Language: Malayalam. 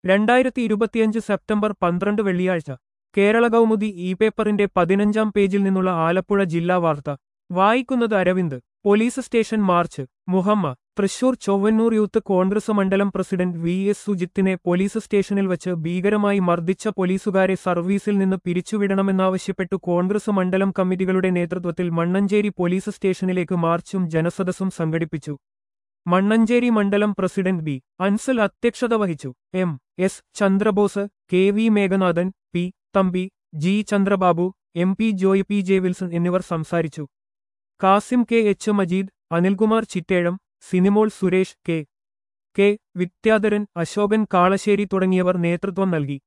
രണ്ടായിരത്തി ഇരുപത്തിയഞ്ച് സെപ്റ്റംബർ പന്ത്രണ്ട് വെള്ളിയാഴ്ച കേരള കൗമുദി ഇ പേപ്പറിന്റെ പതിനഞ്ചാം പേജിൽ നിന്നുള്ള ആലപ്പുഴ ജില്ലാ വാർത്ത വായിക്കുന്നത് Aravind police station march Muhamma Thrissur Chowwannur youth Congress മണ്ഡലം പ്രസിഡന്റ് വി എസ് സുജിത്തിനെ പോലീസ് സ്റ്റേഷനിൽ വച്ച് ഭീകരമായി മർദ്ദിച്ച പോലീസുകാരെ സർവീസിൽ നിന്ന് പിരിച്ചുവിടണമെന്നാവശ്യപ്പെട്ടു കോൺഗ്രസ് മണ്ഡലം കമ്മിറ്റികളുടെ നേതൃത്വത്തിൽ മണ്ണഞ്ചേരി പോലീസ് സ്റ്റേഷനിലേക്ക് മാർച്ചും ജനസദസ്സും സംഘടിപ്പിച്ചു മണ്ണഞ്ചേരി മണ്ഡലം പ്രസിഡന്റ് ബി അൻസൽ അധ്യക്ഷത വഹിച്ചു M S Chandrabose K V Meghanathan P Thampi G Chandrababu M P Joy P J Wilson എന്നിവർ സംസാരിച്ചു Kasim K H Majeed Anilkumar Chittezham Sinimol Suresh K K Vidyadharan Ashokan Kalassery തുടങ്ങിയവർ നേതൃത്വം നൽകി